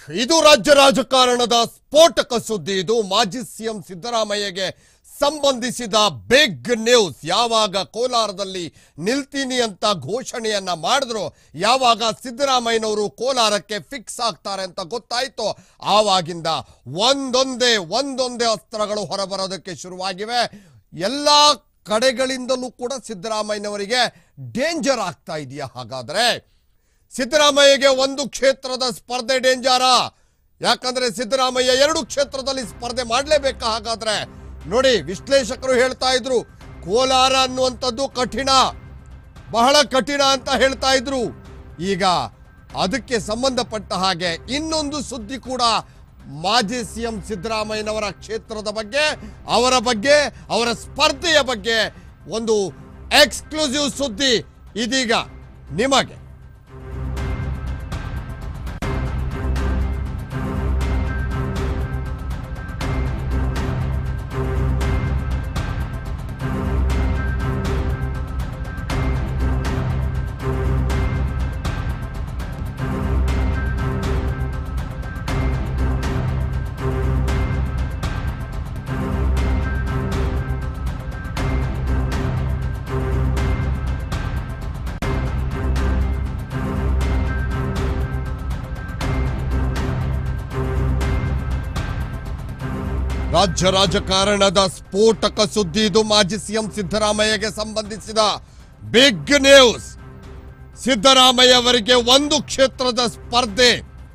ಇದು ರಾಜ್ಯ ರಾಜಕಾರಣದ ಸ್ಫೋಟಕ ಸುದ್ದಿ ಇದು ಮಾಜಿ ಸಿಎಂ ಸಿದ್ದರಾಮಯ್ಯಗೆ ಸಂಬಂಧಿಸಿದ ಬಿಗ್ ನ್ಯೂಸ್ ಯಾವಾಗ ಕೋಲಾರದಲ್ಲಿ ನಿಲ್ತೀನಿ ಅಂತ ಘೋಷಣೆಯನ್ನ ಮಾಡಿದ್ರು ಯಾವಾಗ ಸಿದ್ದರಾಮಯ್ಯನವರು ಕೋಲಾರಕ್ಕೆ ಫಿಕ್ಸ್ ಆಗ್ತಾರೆ ಅಂತ ಗೊತ್ತಾಯ್ತು ಆವಾಗಿಂದ ಒಂದೊಂದೇ ಒಂದೊಂದೇ ಅಸ್ತ್ರಗಳು ಹೊರಬರೋದಕ್ಕೆ ಶುರುವಾಗಿವೆ ಎಲ್ಲ ಕಡೆಗಳಿಂದಲೂ ಕೂಡ ಸಿದ್ದರಾಮಯ್ಯನವರಿಗೆ ಡೇಂಜರ್ ಆಗ್ತಾ ಇದೆಯಾ ಹಾಗಾದ್ರೆ ಸಿದ್ದರಾಮಯ್ಯಗೆ ಒಂದು ಕ್ಷೇತ್ರದ ಸ್ಪರ್ಧೆ ಡೇಂಜರ ಯಾಕಂದ್ರೆ ಸಿದ್ದರಾಮಯ್ಯ ಎರಡು ಕ್ಷೇತ್ರದಲ್ಲಿ ಸ್ಪರ್ಧೆ ಮಾಡಲೇಬೇಕಾ ಹಾಗಾದ್ರೆ ನೋಡಿ ವಿಶ್ಲೇಷಕರು ಹೇಳ್ತಾ ಇದ್ರು ಕೋಲಾರ ಅನ್ನುವಂಥದ್ದು ಕಠಿಣ ಬಹಳ ಕಠಿಣ ಅಂತ ಹೇಳ್ತಾ ಇದ್ರು ಈಗ ಅದಕ್ಕೆ ಸಂಬಂಧಪಟ್ಟ ಹಾಗೆ ಇನ್ನೊಂದು ಸುದ್ದಿ ಕೂಡ ಮಾಜಿ ಸಿಎಂ ಸಿದ್ದರಾಮಯ್ಯನವರ ಕ್ಷೇತ್ರದ ಬಗ್ಗೆ ಅವರ ಬಗ್ಗೆ ಅವರ ಸ್ಪರ್ಧೆಯ ಬಗ್ಗೆ ಒಂದು ಎಕ್ಸ್ಕ್ಲೂಸಿವ್ ಸುದ್ದಿ ಇದೀಗ ನಿಮಗೆ ರಾಜ್ಯ ರಾಜಕಾರಣದ ಸ್ಫೋಟಕ ಸುದ್ದಿ ಇದು ಮಾಜಿ ಸಿಎಂ ಸಿದ್ದರಾಮಯ್ಯಗೆ ಸಂಬಂಧಿಸಿದ ಬಿಗ್ ನ್ಯೂಸ್ ಸಿದ್ದರಾಮಯ್ಯ ಅವರಿಗೆ ಒಂದು ಕ್ಷೇತ್ರದ ಸ್ಪರ್ಧೆ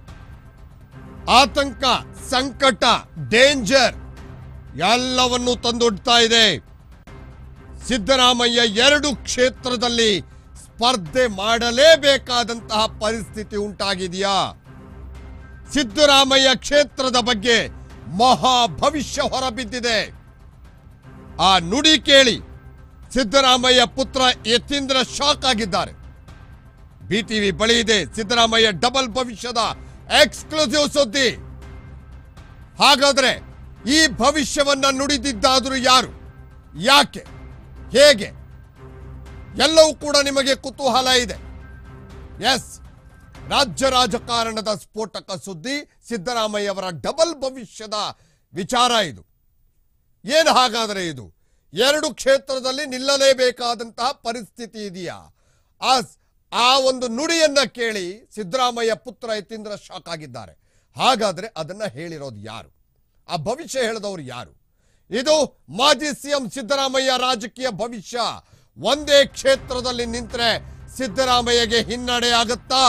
ಆತಂಕ ಸಂಕಟ ಡೇಂಜರ್ ಎಲ್ಲವನ್ನು ತಂದೊಡ್ತಾ ಇದೆ ಸಿದ್ದರಾಮಯ್ಯ ಎರಡು ಕ್ಷೇತ್ರದಲ್ಲಿ ಸ್ಪರ್ಧೆ ಮಾಡಲೇಬೇಕಾದಂತಹ ಪರಿಸ್ಥಿತಿ ಉಂಟಾಗಿದೆಯಾ ಸಿದ್ದರಾಮಯ್ಯ ಕ್ಷೇತ್ರದ ಬಗ್ಗೆ ಮಹಾ ಭವಿಷ್ಯ ಹೊರಬಿದ್ದಿದೆ ಆ ನುಡಿ ಕೇಳಿ ಸಿದ್ದರಾಮಯ್ಯ ಪುತ್ರ ಯತೀಂದ್ರ ಶಾಕ್ ಆಗಿದ್ದಾರೆ ಬಿಟಿವಿ ಬಳಿ ಇದೆ ಸಿದ್ದರಾಮಯ್ಯ ಡಬಲ್ ಭವಿಷ್ಯದ ಎಕ್ಸ್ಕ್ಲೂಸಿವ್ ಸುದ್ದಿ ಹಾಗಾದ್ರೆ ಈ ಭವಿಷ್ಯವನ್ನ ನುಡಿದಿದ್ದಾದರೂ ಯಾರು ಯಾಕೆ ಹೇಗೆ ಎಲ್ಲವೂ ಕೂಡ ನಿಮಗೆ ಕುತೂಹಲ ಇದೆ ಎಸ್ ರಾಜ್ಯ ರಾಜಕಾರಣದ ಸ್ಫೋಟಕ ಸುದ್ದಿ ಸಿದ್ದರಾಮಯ್ಯ ಅವರ ಡಬಲ್ ಭವಿಷ್ಯದ ವಿಚಾರ ಇದು ಏನು ಹಾಗಾದರೆ ಇದು ಎರಡು ಕ್ಷೇತ್ರದಲ್ಲಿ ನಿಲ್ಲಲೇಬೇಕಾದಂತಹ ಪರಿಸ್ಥಿತಿ ಇದೆಯಾ ಆ ಆ ಒಂದು ನುಡಿಯನ್ನ ಕೇಳಿ ಸಿದ್ದರಾಮಯ್ಯ ಪುತ್ರ ಯತೀಂದ್ರ ಶಾಕ್ ಆಗಿದ್ದಾರೆ ಹಾಗಾದ್ರೆ ಅದನ್ನ ಹೇಳಿರೋದು ಯಾರು ಆ ಭವಿಷ್ಯ ಹೇಳಿದವರು ಯಾರು ಇದು ಮಾಜಿ ಸಿಎಂ ಸಿದ್ದರಾಮಯ್ಯ ರಾಜಕೀಯ ಭವಿಷ್ಯ ಒಂದೇ ಕ್ಷೇತ್ರದಲ್ಲಿ ನಿಂತ್ರೆ ಸಿದ್ದರಾಮಯ್ಯಗೆ ಹಿನ್ನಡೆ ಆಗುತ್ತಾ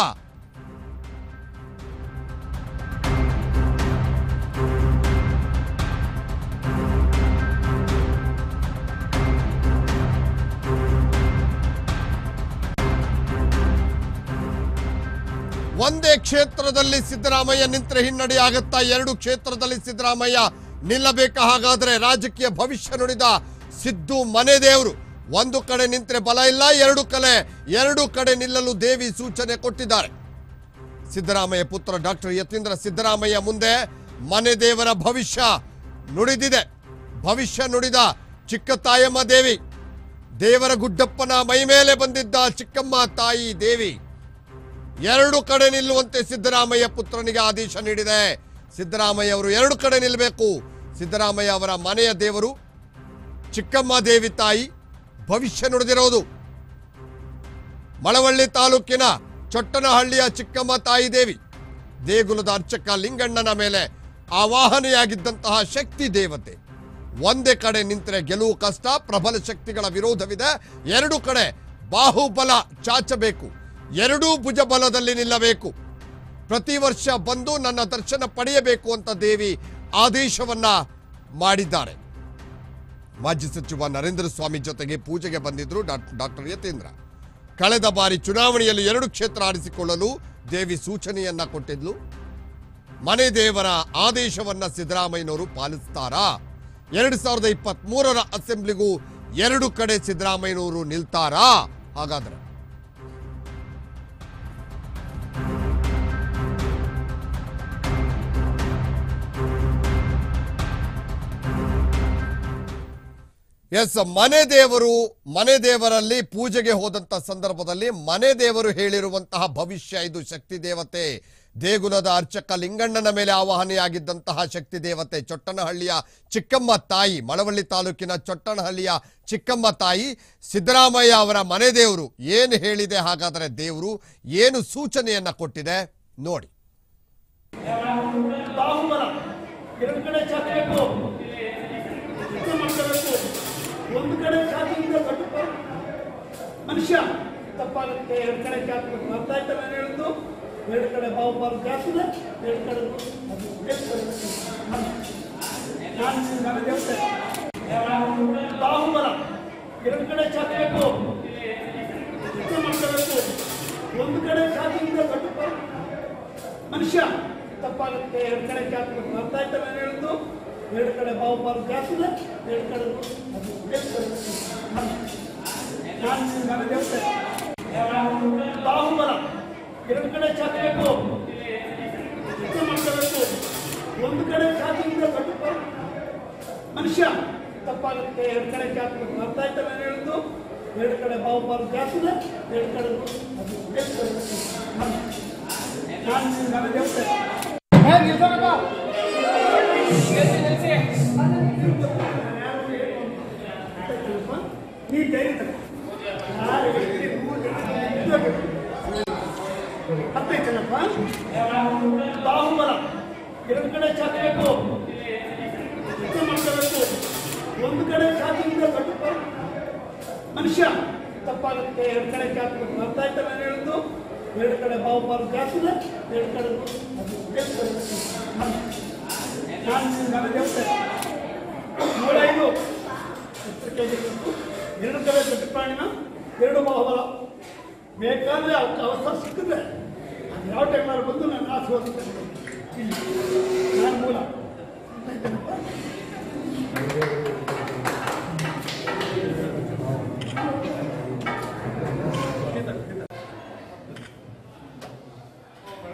ಒಂದೇ ಕ್ಷೇತ್ರದಲ್ಲಿ ಸಿದ್ದರಾಮಯ್ಯ ನಿಂತರೆ ಹಿನ್ನಡೆ ಆಗುತ್ತಾ ಎರಡು ಕ್ಷೇತ್ರದಲ್ಲಿ ಸಿದ್ದರಾಮಯ್ಯ ನಿಲ್ಲಬೇಕಾ ಹಾಗಾದ್ರೆ ರಾಜಕೀಯ ಭವಿಷ್ಯ ನುಡಿದ ಸಿದ್ದು ಮನೆ ದೇವರು ಒಂದು ಕಡೆ ನಿಂತರೆ ಬಲ ಇಲ್ಲ ಎರಡು ಕಡೆ ಎರಡು ಕಡೆ ನಿಲ್ಲಲು ದೇವಿ ಸೂಚನೆ ಕೊಟ್ಟಿದ್ದಾರೆ ಸಿದ್ದರಾಮಯ್ಯ ಪುತ್ರ ಡಾಕ್ಟರ್ ಯತೀಂದ್ರ ಸಿದ್ದರಾಮಯ್ಯ ಮುಂದೆ ಮನೆ ದೇವರ ಭವಿಷ್ಯ ನುಡಿದಿದೆ ಭವಿಷ್ಯ ನುಡಿದ ಚಿಕ್ಕ ತಾಯಮ್ಮ ದೇವಿ ದೇವರ ಗುಡ್ಡಪ್ಪನ ಮೈ ಮೇಲೆ ಬಂದಿದ್ದ ಚಿಕ್ಕಮ್ಮ ತಾಯಿ ದೇವಿ ಎರಡು ಕಡೆ ನಿಲ್ಲುವಂತೆ ಸಿದ್ದರಾಮಯ್ಯ ಪುತ್ರನಿಗೆ ಆದೇಶ ನೀಡಿದೆ ಸಿದ್ದರಾಮಯ್ಯ ಅವರು ಎರಡು ಕಡೆ ನಿಲ್ಲಬೇಕು ಸಿದ್ದರಾಮಯ್ಯ ಅವರ ಮನೆಯ ದೇವರು ಚಿಕ್ಕಮ್ಮ ದೇವಿ ತಾಯಿ ಭವಿಷ್ಯ ನುಡಿದಿರೋದು ಮಳವಳ್ಳಿ ತಾಲೂಕಿನ ಚೊಟ್ಟನಹಳ್ಳಿಯ ಚಿಕ್ಕಮ್ಮ ತಾಯಿ ದೇವಿ ದೇಗುಲದ ಅರ್ಚಕ ಲಿಂಗಣ್ಣನ ಮೇಲೆ ಆವಾಹನೆಯಾಗಿದ್ದಂತಹ ಶಕ್ತಿ ದೇವತೆ ಒಂದೇ ಕಡೆ ನಿಂತರೆ ಗೆಲುವು ಕಷ್ಟ ಪ್ರಬಲ ಶಕ್ತಿಗಳ ವಿರೋಧವಿದೆ ಎರಡು ಕಡೆ ಬಾಹುಬಲ ಚಾಚಬೇಕು ಎರಡೂ ಭುಜಬಲದಲ್ಲಿ ನಿಲ್ಲಬೇಕು ಪ್ರತಿ ವರ್ಷ ಬಂದು ನನ್ನ ದರ್ಶನ ಪಡೆಯಬೇಕು ಅಂತ ದೇವಿ ಆದೇಶವನ್ನ ಮಾಡಿದ್ದಾರೆ ಮಾಜಿ ಸಚಿವ ನರೇಂದ್ರ ಸ್ವಾಮಿ ಜೊತೆಗೆ ಪೂಜೆಗೆ ಬಂದಿದ್ರು ಡಾಕ್ಟರ್ ಯತೀಂದ್ರ ಕಳೆದ ಬಾರಿ ಚುನಾವಣೆಯಲ್ಲಿ ಎರಡು ಕ್ಷೇತ್ರ ಆರಿಸಿಕೊಳ್ಳಲು ದೇವಿ ಸೂಚನೆಯನ್ನ ಕೊಟ್ಟಿದ್ಲು ಮನೆ ದೇವರ ಆದೇಶವನ್ನ ಸಿದ್ದರಾಮಯ್ಯನವರು ಪಾಲಿಸ್ತಾರಾ ಎರಡು ಸಾವಿರದ ಇಪ್ಪತ್ತ್ ಮೂರರ ಅಸೆಂಬ್ಲಿಗೂ ಎರಡು ಕಡೆ ಸಿದ್ದರಾಮಯ್ಯನವರು ನಿಲ್ತಾರಾ ಹಾಗಾದ್ರೆ ಎಸ್ ಮನೆ ದೇವರು ಮನೆ ದೇವರಲ್ಲಿ ಪೂಜೆಗೆ ಹೋದಂತ ಸಂದರ್ಭದಲ್ಲಿ ಮನೆ ದೇವರು ಹೇಳಿರುವಂತಹ ಭವಿಷ್ಯ ಇದು ಶಕ್ತಿ ದೇವತೆ ದೇಗುಲದ ಅರ್ಚಕ ಲಿಂಗಣ್ಣನ ಮೇಲೆ ಆವಾಹನೆಯಾಗಿದ್ದಂತಹ ಶಕ್ತಿ ದೇವತೆ ಚೊಟ್ಟನಹಳ್ಳಿಯ ಚಿಕ್ಕಮ್ಮ ತಾಯಿ ಮಳವಳ್ಳಿ ತಾಲೂಕಿನ ಚೊಟ್ಟನಹಳ್ಳಿಯ ಚಿಕ್ಕಮ್ಮ ತಾಯಿ ಸಿದ್ದರಾಮಯ್ಯ ಅವರ ಮನೆ ದೇವರು ಏನು ಹೇಳಿದೆ ಹಾಗಾದರೆ ದೇವರು ಏನು ಸೂಚನೆಯನ್ನ ಕೊಟ್ಟಿದೆ ನೋಡಿ ಬಾಹುಬಲ ಎರಡು ಕಡೆ ಚಾಚಬೇಕು ಯುದ್ಧ ಮಾಡ್ಕೋಬೇಕು ಒಂದು ಕಡೆ ಚಾಚಿಯಿಂದ ಕಟ್ಟುತ್ತ ಮನುಷ್ಯ ತಪ್ಪಾಗುತ್ತೆ ಎರಡು ಕಡೆ ಚಾಚಬೇಕು ಅರ್ಥ ಆಯ್ತಾ ನಾನು ಹೇಳುದು ಎರಡು ಕಡೆ ಬಾಹುಬಲ ಚಾಚಿದೆ ಎರಡು ಕಡೆ ಅದು ಹೇಳ್ಕೊಳ್ಬೇಕು. ನಾನು ನನ್ನ ದೇವತೆ ಬಾಹುಬಲ ಎರಡು ಕಡೆ ಚಾಚಬೇಕು ಯುದ್ಧ ಮಾಡ್ಕೋಬೇಕು ಒಂದು ಕಡೆ ಚಾಚಿಯಿಂದ ಕಟ್ಟುತ್ತ ಮನುಷ್ಯ ತಪ್ಪಾಗುತ್ತೆ ಎರಡು ಕಡೆ ಚಾಚಬೇಕು ಅರ್ಥ ಆಯ್ತಾ ನಾನು ಹೇಳುದು ಎರಡು ಕಡೆ ಬಾಹುಬಲ ಜಾಸ್ತಿದೆ ಎರಡು ಕಡೆ ಅದು ಹೇಳ್ಕೊಳ್ಬೇಕು. ನಾನು ನನ್ನ ದೇವತೆ ಬಾಹುಬಲ ಎರಡು ಕಡೆ ಚಾಚಬೇಕು ಯುದ್ಧ ಮಾಡ್ಕೋಬೇಕು ಒಂದು ಕಡೆ ಚಾಚಿಯಿಂದ ಕಟ್ಟುತ್ತ ಮನುಷ್ಯ ತಪ್ಪಾಗುತ್ತೆ ಎರಡು ಕಡೆ ಚಾಚಬೇಕು ಅರ್ಥ ಆಯ್ತಾ ನಾನು ಹೇಳುದು ಎರಡು ಕಡೆ ಬಾಹುಬಲ ಜಾಸ್ತಿದೆ ಎರಡು ಕಡೆ ಅದು ಹೇಳ್ಕೊಳ್ಬೇಕು. ನಾನು ನನ್ನ ದೇವತೆ ನೀ ಧೈರ್ಯ ತಗೋ. ಯಾರು ಇಲ್ಲಿ ಮೂರು ಜನ ಅರ್ಥ ಆಯ್ತಲ್ಲಪ್ಪ ಬಾಹುಬಲ ಎರಡು ಕಡೆ ಚಾಚಬೇಕು ಯುದ್ಧ ಮಾಡ್ಕೋಬೇಕು ಒಂದು ಕಡೆ ಚಾಚಿಯಿಂದ ಕಟ್ಟುತ್ತ ಮನುಷ್ಯ ತಪ್ಪಾಗುತ್ತೆ ಎರಡು ಕಡೆ ಚಾಚಬೇಕು ಅರ್ಥ ಆಯ್ತಾ ನಾನು ಹೇಳುದು ಎರಡು ಕಡೆ ಬಾಹುಬಲ ಜಾಸ್ತಿದೆ ಎರಡು ಕಡೆ ಅದು ಹೇಳ್ಕೊಳ್ಬೇಕು. ನಾನು ನನ್ನ ದೇವತೆ ನೂರೈದು ಎಚ್ಚರಿಕೆ ಆಗಿರ್ಬೇಕು. ಎರಡು ಕಡೆ ಪ್ರಾಣಿನ ಎರಡು ಬಾಹುಬಲ ಬೇಕಾದ್ರೆ ಅವಕ್ಕೆ ಅವಸರ ಸಿಕ್ಕಿದ್ರೆ ಅದು ಯಾವ ಟೈಮಲ್ಲಿ ಬಂದು ನಾನು ಆಶೀರ್ವದಿಸ್ತೇನೆ ಇಲ್ಲಿ ನಾನು ಮೂಲ ಆಯ್ತೇನಪ್ಪ?